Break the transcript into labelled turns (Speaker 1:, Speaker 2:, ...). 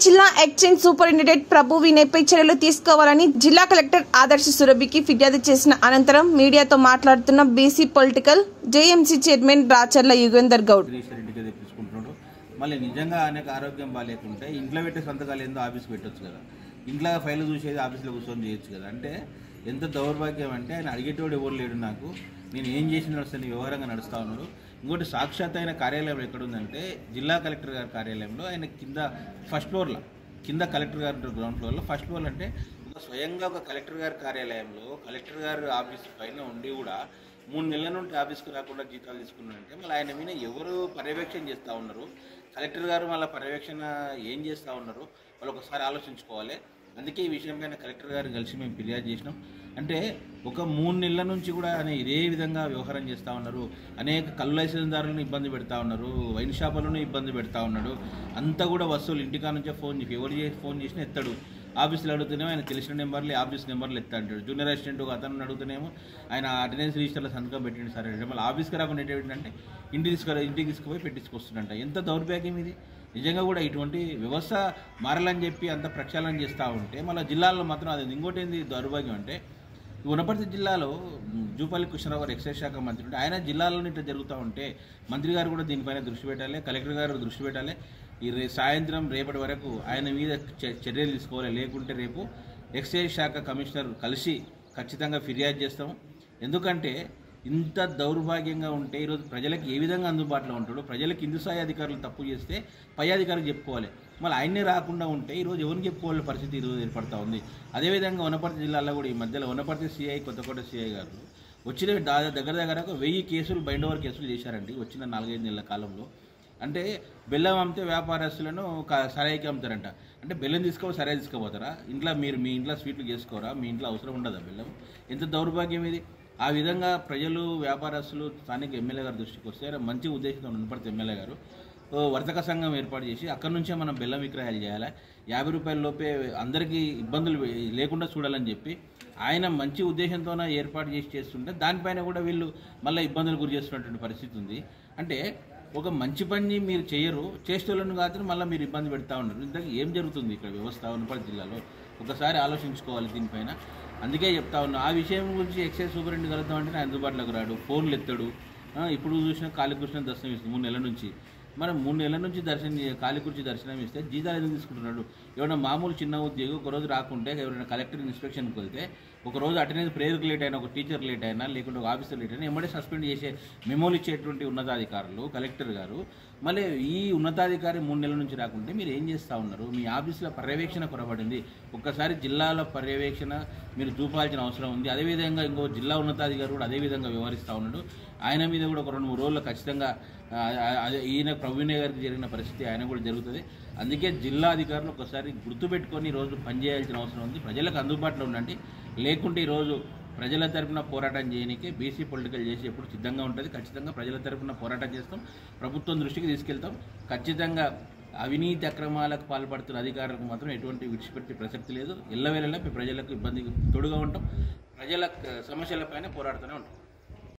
Speaker 1: జిల్లా exchange superintendent ప్రభు వినయ్పై చర్యలు తీసుకోవాలని జిల్లా కలెక్టర్ ఆదర్శ సురభికి ఫిర్యాదు చేసిన అనంతరం మీడియాతో మాట్లాడుతున్న BC political JMC chairman Racharla Yugender Goud
Speaker 2: Sreeshwar ఇంటికి తెప్పించుకుంటున్నాడు మళ్ళీ నిజంగా ఆయనకు ఆరోగ్యం బాగాలేకుంటే ఇంట్లో పెట్టే సంతకాలు ఏందో ఆఫీస్కి పెట్టొచ్చు కదా ఇంట్లో ఫైల్ చూసేది ఆఫీస్లో కూర్చొని చేయొచ్చు కదా అంటే ఎంత దౌర్భాగ్యం అంటే ఆయన అడిగేటోడు ఎవరు లేడు నాకు నేను ఏం చేసిన నడుస్తాను వ్యవహారంగా నడుస్తా ఉన్నాడు ఇంకోటి సాక్షాత్ ఆయన కార్యాలయం ఎక్కడుందంటే జిల్లా కలెక్టర్ గారి కార్యాలయంలో ఆయన కింద ఫస్ట్ ఫ్లోర్లో కింద కలెక్టర్ గారి గ్రౌండ్ ఫ్లోర్లో ఫస్ట్ ఫ్లోర్ అంటే ఒక స్వయంగా ఒక కలెక్టర్ గారి కార్యాలయంలో కలెక్టర్ గారి ఆఫీస్ పైన ఉండి కూడా మూడు నెలల నుండి ఆఫీస్కి రాకుండా జీతాలు తీసుకున్నారంటే మళ్ళీ ఆయన మీద ఎవరు పర్యవేక్షణ చేస్తూ ఉన్నారు కలెక్టర్ గారు మళ్ళీ పర్యవేక్షణ ఏం చేస్తూ ఉన్నారు వాళ్ళు ఒకసారి ఆలోచించుకోవాలి అందుకే ఈ విషయం పైన కలెక్టర్ గారు కలిసి మేము ఫిర్యాదు చేసినాం అంటే ఒక మూడు నెలల నుంచి కూడా ఆయన ఇదే విధంగా వ్యవహారం చేస్తూ ఉన్నారు అనేక కళ్ళు లైసెన్స్దారులను ఇబ్బంది పెడతా ఉన్నారు వైన్ షాపులను ఇబ్బంది పెడతా ఉన్నాడు అంతా కూడా వస్తువులు ఇంటికా నుంచే ఫోన్ చేసి ఎవరు చేసి ఫోన్ చేసినా ఎత్తాడు ఆఫీసులో అడుగుతూనేమో ఆయన తెలిసిన నెంబర్లు ఆఫీస్ నెంబర్లు ఎత్తా అంటాడు జూనియర్ అసిస్టెంట్ ఒక అతను అడుగుతూనేమో ఆయన అటెండెన్స్ రిజిస్టర్లో సంతకం పెట్టిండు సార్ అంటే మళ్ళీ ఆఫీస్కి రాకుండా ఏంటంటే ఇంటికి తీసుకు ఇంటికి తీసుకుపోయి పెట్టించుకొస్తుందంట ఎంత దౌర్భాగ్యం ఇది నిజంగా కూడా ఇటువంటి వ్యవస్థ మారాలని చెప్పి అంత ప్రక్షాళన చేస్తూ ఉంటే మళ్ళీ జిల్లాలో మాత్రం అది ఇంకోటి ఏంది దౌర్భాగ్యం అంటే ఈ వనపర్తి జిల్లాలో మ్, జూపల్లి కృష్ణరావు గారు ఎక్సైజ్ శాఖ మంత్రి ఉంటే ఆయన జిల్లాలో ఇట్లా జరుగుతూ ఉంటే మంత్రి గారు కూడా దీనిపైన దృష్టి పెట్టాలి కలెక్టర్ గారు దృష్టి పెట్టాలి ఈ రే సాయంత్రం రేపటి వరకు ఆయన మీద చ- చర్యలు తీసుకోవాలి లేకుంటే రేపు ఎక్సైజ్ శాఖ కమిషనర్ కలిసి ఖచ్చితంగా ఫిర్యాదు చేస్తాము ఎందుకంటే ఇంత దౌర్భాగ్యంగా ఉంటే ఈరోజు ప్రజలకు ఏ విధంగా అందుబాటులో ఉంటాడో ప్రజలకు కింది స్థాయి అధికారులు తప్పు చేస్తే పై అధికారులకు చెప్పుకోవాలి మళ్ళీ ఆయన్నే రాకుండా ఉంటే ఈరోజు ఎవరికి చెప్పుకోవాలి పరిస్థితి ఈరోజు ఏర్పడతా ఉంది అదేవిధంగా వనపర్తి జిల్లాలో కూడా ఈ మధ్యలో వనపర్తి సిఐ కొత్తకోట సిఐ గారు వచ్చిన దా- దగ్గర దగ్గర ఒక వెయ్యి కేసులు బైండ్ ఓవర్ కేసులు చేశారండి వచ్చిన నాలుగైదు నెలల కాలంలో అంటే బెల్లం అమ్మితే వ్యాపారస్తులను క- సరాయికి అమ్ముతారంట అంటే బెల్లం తీసుకోవాలి సరాయి తీసుకోపోతారా ఇంట్లో మీరు మీ ఇంట్లో స్వీట్లు చేసుకోరా మీ ఇంట్లో అవసరం ఉండదా బెల్లం ఎంత దౌర్భాగ్యం ఇది ఆ విధంగా ప్రజలు వ్యాపారస్తులు స్థానిక ఎమ్మెల్యే గారి దృష్టికి వస్తే ఆయన మంచి ఉద్దేశంతో ఉన్నపడితే ఎమ్మెల్యే గారు ఓ వర్తక సంఘం ఏర్పాటు చేసి అక్కడి నుంచే మనం బెల్లం విక్రయాలు చేయాలి యాభై రూపాయల లోపే అందరికీ ఇబ్బందులు లేకుండా చూడాలని చెప్పి ఆయన మంచి ఉద్దేశంతోనే ఏర్పాటు చేసి చేస్తుంటే దానిపైన కూడా వీళ్ళు మళ్ళీ ఇబ్బందులు గురి చేస్తున్నటువంటి పరిస్థితి ఉంది అంటే ఒక మంచి పని మీరు చేయరు చేసేటోళ్ళను కాదు మళ్ళీ మీరు ఇబ్బంది పెడతా ఉన్నారు ఇంతకీ ఏం జరుగుతుంది ఇక్కడ వ్యవస్థ వనపర్తి జిల్లాలో ఒకసారి ఆలోచించుకోవాలి దీనిపైన అందుకే చెప్తా ఉన్నా ఆ విషయం గురించి ఎక్సైజ్ సూపరింటెండెంట్ కలుద్దామంటే ఆయన అందుబాటులోకి రాడు ఫోన్లు ఎత్తాడు ఆ, ఇప్పుడు చూసిన కాళీకృష్ణ దర్శనం ఇస్తుంది మూడు నెలల నుంచి మనం మూడు నెలల నుంచి దర్శనం చే- కాళీకృష్ణ దర్శనం ఇస్తే జీతాలు ఎందుకు తీసుకుంటున్నాడు ఎవరైనా మామూలు చిన్న ఉద్యోగి ఒక రోజు రాకుంటే ఎవరైనా కలెక్టర్ ఇన్స్పెక్షన్కి వెళ్తే ఒక రోజు అటెండెన్స్ ప్రేయర్కి లేట్ అయినా ఒక టీచర్ లేట్ అయినా లేకుంటే ఒక ఆఫీసర్ లేట్ అయినా ఎమ్మడే సస్పెండ్ చేసే మెమోలు ఇచ్చేటువంటి ఉన్నతాధికారులు కలెక్టర్ గారు మళ్ళీ ఈ ఉన్నతాధికారి మూడు నెలల నుంచి రాకుంటే మీరు ఏం చేస్తూ ఉన్నారు మీ ఆఫీసులో పర్యవేక్షణ కొరబడింది ఒక్కసారి జిల్లాలో పర్యవేక్షణ మీరు చూపాల్సిన అవసరం ఉంది అదేవిధంగా ఇంకో జిల్లా ఉన్నతాధికారి కూడా అదే విధంగా వ్యవహరిస్తూ ఉన్నాడు ఆయన మీద కూడా ఒక రెండు మూడు రోజుల్లో ఖచ్చితంగా ఆ, ఆ, అదే ఈయన ప్రవీణ్ గారికి జరిగిన పరిస్థితి ఆయన కూడా జరుగుతుంది అందుకే జిల్లా అధికారులు ఒకసారి గుర్తుపెట్టుకొని ఈరోజు పనిచేయాల్సిన అవసరం ఉంది ప్రజలకు అందుబాటులో ఉండండి లేకుంటే ఈరోజు ప్రజల తరపున పోరాటం చేయడానికి బీసీ పొలిటికల్ చేసి ఎప్పుడు సిద్ధంగా ఉంటుంది ఖచ్చితంగా ప్రజల తరపున పోరాటం చేస్తాం ప్రభుత్వం దృష్టికి తీసుకెళ్తాం ఖచ్చితంగా అవినీతి అక్రమాలకు పాల్పడుతున్న అధికారులకు మాత్రం ఎటువంటి విడిచిపెట్టే ప్రసక్తి లేదు ఎల్లవేళలా ప్రజలకు ఇబ్బంది తోడుగా ఉంటాం ప్రజల సమస్యలపైన పోరాడుతూనే ఉంటాం